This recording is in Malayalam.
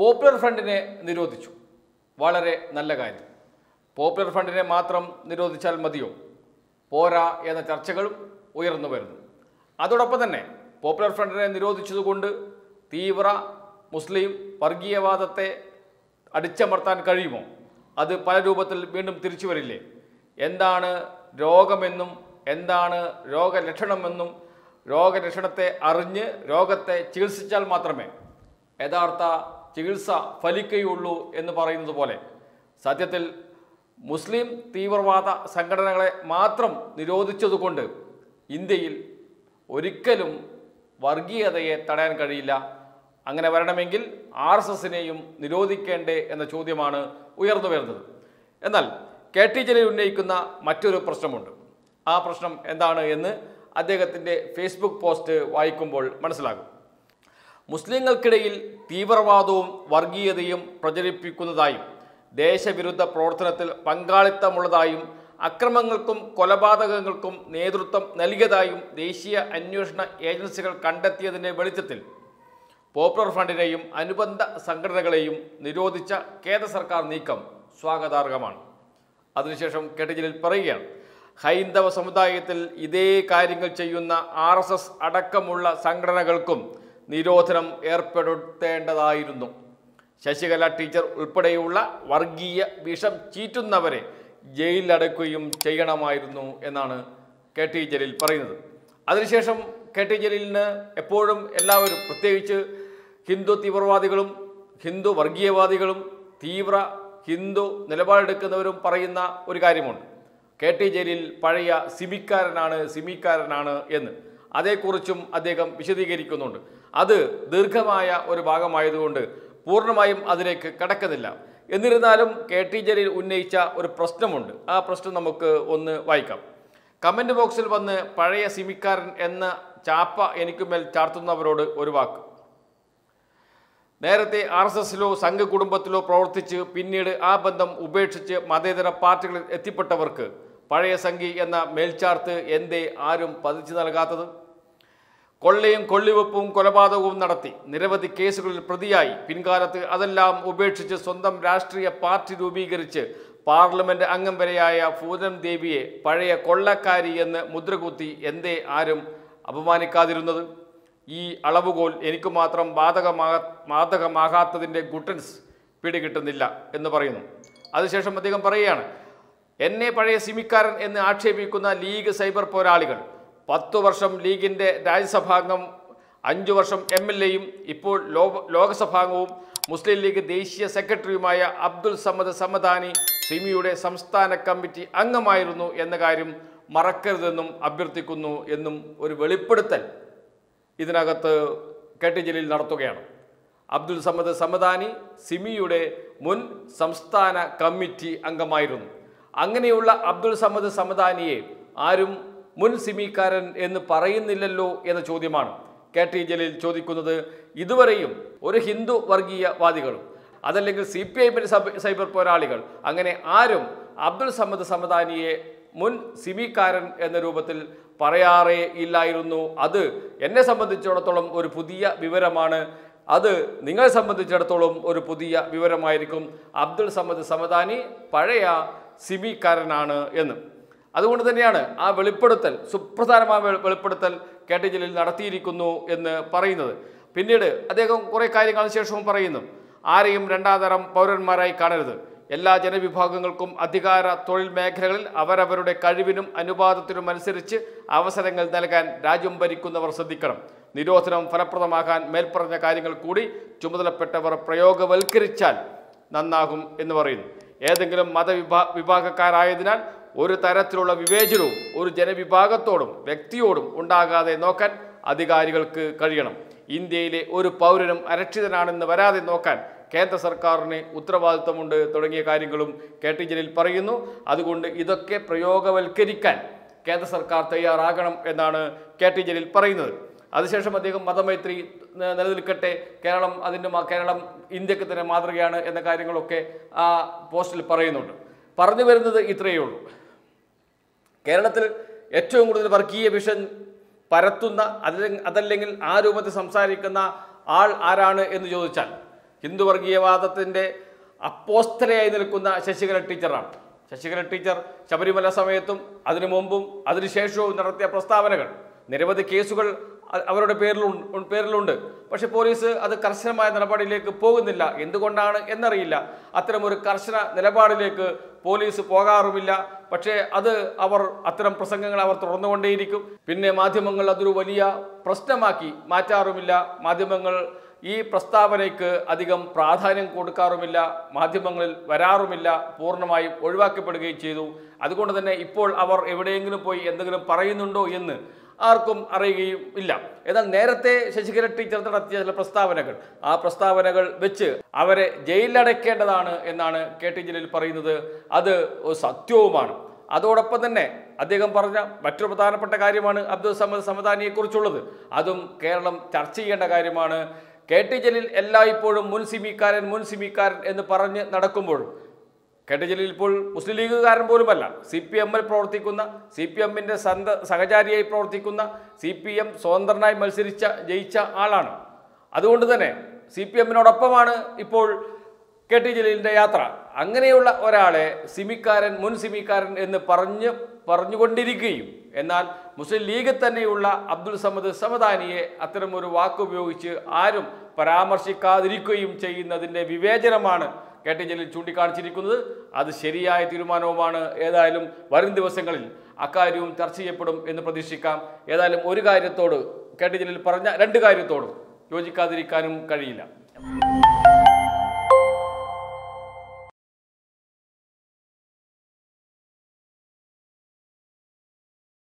പോപ്പുലർ ഫ്രണ്ടിനെ നിരോധിച്ചു വളരെ നല്ല കാര്യം പോപ്പുലർ ഫ്രണ്ടിനെ മാത്രം നിരോധിച്ചാൽ മതിയോ പോരാ എന്ന ചർച്ചകളും ഉയർന്നു വരുന്നു അതോടൊപ്പം തന്നെ പോപ്പുലർ ഫ്രണ്ടിനെ നിരോധിച്ചതുകൊണ്ട് തീവ്ര മുസ്ലിം വർഗീയവാദത്തെ അടിച്ചമർത്താൻ കഴിയുമോ അത് പല രൂപത്തിൽ വീണ്ടും തിരിച്ചു വരില്ലേ എന്താണ് രോഗമെന്നും എന്താണ് രോഗലക്ഷണമെന്നും രോഗലക്ഷണത്തെ അറിഞ്ഞ് രോഗത്തെ ചികിത്സിച്ചാൽ മാത്രമേ യഥാർത്ഥ ചികിത്സ ഫലിക്കുകയുള്ളൂ എന്ന് പറയുന്നത് പോലെ സത്യത്തിൽ മുസ്ലിം തീവ്രവാദ സംഘടനകളെ മാത്രം നിരോധിച്ചതുകൊണ്ട് ഇന്ത്യയിൽ ഒരിക്കലും വർഗീയതയെ തടയാൻ കഴിയില്ല അങ്ങനെ വരണമെങ്കിൽ ആർ എസ് എസിനെയും നിരോധിക്കേണ്ടേ എന്ന ചോദ്യമാണ് ഉയർന്നു വരുന്നത് എന്നാൽ കെ ടി ജലീൽ ഉന്നയിക്കുന്ന മറ്റൊരു പ്രശ്നമുണ്ട് ആ പ്രശ്നം എന്താണ് എന്ന് അദ്ദേഹത്തിൻ്റെ ഫേസ്ബുക്ക് പോസ്റ്റ് വായിക്കുമ്പോൾ മനസ്സിലാകും മുസ്ലിങ്ങൾക്കിടയിൽ തീവ്രവാദവും വർഗീയതയും പ്രചരിപ്പിക്കുന്നതായും ദേശവിരുദ്ധ പ്രവർത്തനത്തിൽ പങ്കാളിത്തമുള്ളതായും അക്രമങ്ങൾക്കും കൊലപാതകങ്ങൾക്കും നേതൃത്വം നൽകിയതായും ദേശീയ അന്വേഷണ ഏജൻസികൾ കണ്ടെത്തിയതിൻ്റെ വെളിച്ചത്തിൽ പോപ്പുലർ ഫ്രണ്ടിനെയും അനുബന്ധ സംഘടനകളെയും നിരോധിച്ച കേന്ദ്ര സർക്കാർ നീക്കം സ്വാഗതാർഹമാണ് അതിനുശേഷം കെട്ടിജലിൽ പറയുകയാണ് ഹൈന്ദവ സമുദായത്തിൽ ഇതേ കാര്യങ്ങൾ ചെയ്യുന്ന ആർ എസ് എസ് അടക്കമുള്ള സംഘടനകൾക്കും നിരോധനം ഏർപ്പെടുത്തേണ്ടതായിരുന്നു ശശികല ടീച്ചർ ഉൾപ്പെടെയുള്ള വർഗീയ വിഷം ചീറ്റുന്നവരെ ജയിലിലടക്കുകയും ചെയ്യണമായിരുന്നു എന്നാണ് കെ ടി ജലീൽ പറയുന്നത് അതിനുശേഷം കെ ടി ജലീലിന് എപ്പോഴും എല്ലാവരും പ്രത്യേകിച്ച് ഹിന്ദു തീവ്രവാദികളും ഹിന്ദു വർഗീയവാദികളും തീവ്ര ഹിന്ദു നിലപാടെടുക്കുന്നവരും പറയുന്ന ഒരു കാര്യമുണ്ട് കെ ടി ജലീൽ പഴയ സിമിക്കാരനാണ് സിമിക്കാരനാണ് എന്ന് അതേക്കുറിച്ചും അദ്ദേഹം വിശദീകരിക്കുന്നുണ്ട് അത് ദീർഘമായ ഒരു ഭാഗമായതുകൊണ്ട് പൂർണ്ണമായും അതിലേക്ക് കടക്കുന്നില്ല എന്നിരുന്നാലും കെ ടി ജലീൽ ഉന്നയിച്ച ഒരു പ്രശ്നമുണ്ട് ആ പ്രശ്നം നമുക്ക് ഒന്ന് വായിക്കാം കമൻറ്റ് ബോക്സിൽ വന്ന് പഴയ സിമിക്കാരൻ എന്ന ചാപ്പ എനിക്കുമേൽ ചാർത്തുന്നവരോട് ഒരു വാക്ക് നേരത്തെ ആർ എസ് എസിലോ സംഘകുടുംബത്തിലോ പ്രവർത്തിച്ച് പിന്നീട് ആ ബന്ധം ഉപേക്ഷിച്ച് മതേതര പാർട്ടികളിൽ എത്തിപ്പെട്ടവർക്ക് പഴയ സംഘി എന്ന മേൽച്ചാർത്ത് എന്തേ ആരും പതിച്ചു നൽകാത്തത് കൊള്ളയും കൊള്ളിവെപ്പും കൊലപാതകവും നടത്തി നിരവധി കേസുകളിൽ പ്രതിയായി പിൻകാലത്ത് അതെല്ലാം ഉപേക്ഷിച്ച് സ്വന്തം രാഷ്ട്രീയ പാർട്ടി രൂപീകരിച്ച് പാർലമെന്റ് അംഗം വരെയായ പൂനം ദേവിയെ പഴയ കൊള്ളക്കാരി എന്ന് മുദ്രകുത്തി എന്തേ ആരും അപമാനിക്കാതിരുന്നത് ഈ അളവുകോൽ എനിക്ക് മാത്രം ബാധകമാകാ ബാധകമാകാത്തതിൻ്റെ ഗുട്ടൻസ് പിടികിട്ടുന്നില്ല എന്ന് പറയുന്നു അതിനുശേഷം അദ്ദേഹം പറയുകയാണ് എന്നെ പഴയ സിമിക്കാരൻ എന്ന് ആക്ഷേപിക്കുന്ന ലീഗ് സൈബർ പോരാളികൾ പത്തു വർഷം ലീഗിൻ്റെ രാജ്യസഭാംഗം അഞ്ചു വർഷം എം എൽ എയും ഇപ്പോൾ ലോക ലോകസഭാംഗവും മുസ്ലിം ലീഗ് ദേശീയ സെക്രട്ടറിയുമായ അബ്ദുൽ സമദ് സമദാനി സിമിയുടെ സംസ്ഥാന കമ്മിറ്റി അംഗമായിരുന്നു എന്ന കാര്യം മറക്കരുതെന്നും അഭ്യർത്ഥിക്കുന്നു എന്നും ഒരു വെളിപ്പെടുത്തൽ ഇതിനകത്ത് കെ ടി ജലീൽ നടത്തുകയാണ് അബ്ദുൽ സമദ് സമദാനി സിമിയുടെ മുൻ സംസ്ഥാന കമ്മിറ്റി അംഗമായിരുന്നു അങ്ങനെയുള്ള അബ്ദുൽ സമദ് സമദാനിയെ ആരും മുൻ സിമിക്കാരൻ എന്ന് പറയുന്നില്ലല്ലോ എന്ന ചോദ്യമാണ് കെ ടി ജലീൽ ചോദിക്കുന്നത് ഇതുവരെയും ഒരു ഹിന്ദു വർഗീയവാദികളും അതല്ലെങ്കിൽ സി പി ഐ സൈബർ പോരാളികൾ അങ്ങനെ ആരും അബ്ദുൽ സമദ് സമദാനിയെ മുൻ സിമിക്കാരൻ എന്ന രൂപത്തിൽ പറയാറേ ഇല്ലായിരുന്നു അത് എന്നെ സംബന്ധിച്ചിടത്തോളം ഒരു പുതിയ വിവരമാണ് അത് നിങ്ങളെ സംബന്ധിച്ചിടത്തോളം ഒരു പുതിയ വിവരമായിരിക്കും അബ്ദുൾ സമദ് സമദാനി പഴയ സിമിക്കാരനാണ് എന്ന് അതുകൊണ്ട് തന്നെയാണ് ആ വെളിപ്പെടുത്തൽ സുപ്രധാനമായ വെളി- വെളിപ്പെടുത്തൽ കെ ടി ജലീൽ നടത്തിയിരിക്കുന്നു എന്ന് പറയുന്നത് പിന്നീട് അദ്ദേഹം കുറേ കാര്യങ്ങൾക്ക് ശേഷവും പറയുന്നു ആരെയും രണ്ടാം തരം പൗരന്മാരായി കാണരുത് എല്ലാ ജനവിഭാഗങ്ങൾക്കും അധികാര തൊഴിൽ മേഖലകളിൽ അവരവരുടെ കഴിവിനും അനുപാതത്തിനും അനുസരിച്ച് അവസരങ്ങൾ നൽകാൻ രാജ്യം ഭരിക്കുന്നവർ ശ്രദ്ധിക്കണം നിരോധനം ഫലപ്രദമാകാൻ മേൽപ്പറഞ്ഞ കാര്യങ്ങൾ കൂടി ചുമതലപ്പെട്ടവർ പ്രയോഗവൽക്കരിച്ചാൽ നന്നാകും എന്ന് പറയുന്നു ഏതെങ്കിലും മതവിഭാ വിഭാഗക്കാരായതിനാൽ ഒരു തരത്തിലുള്ള വിവേചനവും ഒരു ജനവിഭാഗത്തോടും വ്യക്തിയോടും ഉണ്ടാകാതെ നോക്കാൻ അധികാരികൾക്ക് കഴിയണം ഇന്ത്യയിലെ ഒരു പൗരനും അരക്ഷിതനാണെന്ന് വരാതെ നോക്കാൻ കേന്ദ്ര സർക്കാരിന് ഉത്തരവാദിത്തമുണ്ട് തുടങ്ങിയ കാര്യങ്ങളും കെ ടി ജലീൽ പറയുന്നു അതുകൊണ്ട് ഇതൊക്കെ പ്രയോഗവൽക്കരിക്കാൻ കേന്ദ്ര സർക്കാർ തയ്യാറാകണം എന്നാണ് കെ ടി ജലീൽ പറയുന്നത് അതിനുശേഷം അദ്ദേഹം മതമൈത്രി ന- നിലനിൽക്കട്ടെ കേരളം അതിൻ്റെ മ- കേരളം ഇന്ത്യക്ക് തന്നെ മാതൃകയാണ് എന്ന കാര്യങ്ങളൊക്കെ ആ പോസ്റ്റിൽ പറയുന്നുണ്ട് പറഞ്ഞു വരുന്നത് ഇത്രയേ ഉള്ളൂ കേരളത്തിൽ ഏറ്റവും കൂടുതൽ വർഗീയ വിഷൻ പരത്തുന്ന അതല്ലെങ്കിൽ അതല്ലെങ്കിൽ ആ രൂപത്തിൽ സംസാരിക്കുന്ന ആൾ ആരാണ് എന്ന് ചോദിച്ചാൽ ഹിന്ദു വർഗീയവാദത്തിൻ്റെ അപ്പോസ്തലയായി നിൽക്കുന്ന ശശികല ടീച്ചറാണ് ശശികല ടീച്ചർ ശബരിമല സമയത്തും അതിനു മുമ്പും അതിനുശേഷവും നടത്തിയ പ്രസ്താവനകൾ നിരവധി കേസുകൾ അ- അവരുടെ പേരിലുണ്ട് പേരിലുണ്ട് പക്ഷെ പോലീസ് അത് കർശനമായ നിലപാടിലേക്ക് പോകുന്നില്ല എന്തുകൊണ്ടാണ് എന്നറിയില്ല അത്തരമൊരു കർശന നിലപാടിലേക്ക് പോലീസ് പോകാറുമില്ല പക്ഷേ അത് അവർ അത്തരം പ്രസംഗങ്ങൾ അവർ തുറന്നുകൊണ്ടേയിരിക്കും പിന്നെ മാധ്യമങ്ങൾ അതൊരു വലിയ പ്രശ്നമാക്കി മാറ്റാറുമില്ല മാധ്യമങ്ങൾ ഈ പ്രസ്താവനയ്ക്ക് അധികം പ്രാധാന്യം കൊടുക്കാറുമില്ല മാധ്യമങ്ങളിൽ വരാറുമില്ല പൂർണ്ണമായും ഒഴിവാക്കപ്പെടുകയും ചെയ്തു അതുകൊണ്ട് തന്നെ ഇപ്പോൾ അവർ എവിടെയെങ്കിലും പോയി എന്തെങ്കിലും പറയുന്നുണ്ടോ എന്ന് ആർക്കും അറിയുകയും ഇല്ല എന്നാൽ നേരത്തെ ശശികല ടീച്ചർ നടത്തിയ ചില പ്രസ്താവനകൾ ആ പ്രസ്താവനകൾ വെച്ച് അവരെ ജയിലിലടയ്ക്കേണ്ടതാണ് എന്നാണ് കെ ടി ജലീൽ പറയുന്നത് അത് ഒരു സത്യവുമാണ് അതോടൊപ്പം തന്നെ അദ്ദേഹം പറഞ്ഞ മറ്റൊരു പ്രധാനപ്പെട്ട കാര്യമാണ് അബ്ദുൾ സമദ് സമദാനിയെക്കുറിച്ചുള്ളത് അതും കേരളം ചർച്ച ചെയ്യേണ്ട കാര്യമാണ് കെ ടി ജലീൽ എല്ലായ്പ്പോഴും മുൻ സിമിക്കാരൻ മുൻ സിമിക്കാരൻ എന്ന് പറഞ്ഞ് നടക്കുമ്പോൾ കെ ടി ജലീൽ ഇപ്പോൾ മുസ്ലിം ലീഗുകാരൻ പോലുമല്ല സി പി എമ്മിൽ പ്രവർത്തിക്കുന്ന സി പി എമ്മിൻ്റെ സന്ത സഹചാരിയായി പ്രവർത്തിക്കുന്ന സി പി എം സ്വതന്ത്രനായി മത്സരിച്ച ജയിച്ച ആളാണ് അതുകൊണ്ട് തന്നെ സി പി എമ്മിനോടൊപ്പമാണ് ഇപ്പോൾ കെ ടി ജലീലിൻ്റെ യാത്ര അങ്ങനെയുള്ള ഒരാളെ സിമിക്കാരൻ മുൻ സിമിക്കാരൻ എന്ന് പറഞ്ഞ് പറഞ്ഞുകൊണ്ടിരിക്കുകയും എന്നാൽ മുസ്ലിം ലീഗിൽ തന്നെയുള്ള അബ്ദുൽ സമദ് സമദാനിയെ അത്തരമൊരു വാക്ക് ഉപയോഗിച്ച് ആരും പരാമർശിക്കാതിരിക്കുകയും ചെയ്യുന്നതിൻ്റെ വിവേചനമാണ് കെ ടി ജലീൽ ചൂണ്ടിക്കാണിച്ചിരിക്കുന്നത് അത് ശരിയായ തീരുമാനവുമാണ് ഏതായാലും വരും ദിവസങ്ങളിൽ അക്കാര്യവും ചർച്ച ചെയ്യപ്പെടും എന്ന് പ്രതീക്ഷിക്കാം ഏതായാലും ഒരു കാര്യത്തോട് കെ ടി ജലീൽ പറഞ്ഞ രണ്ട് കാര്യത്തോടും യോജിക്കാതിരിക്കാനും കഴിയില്ല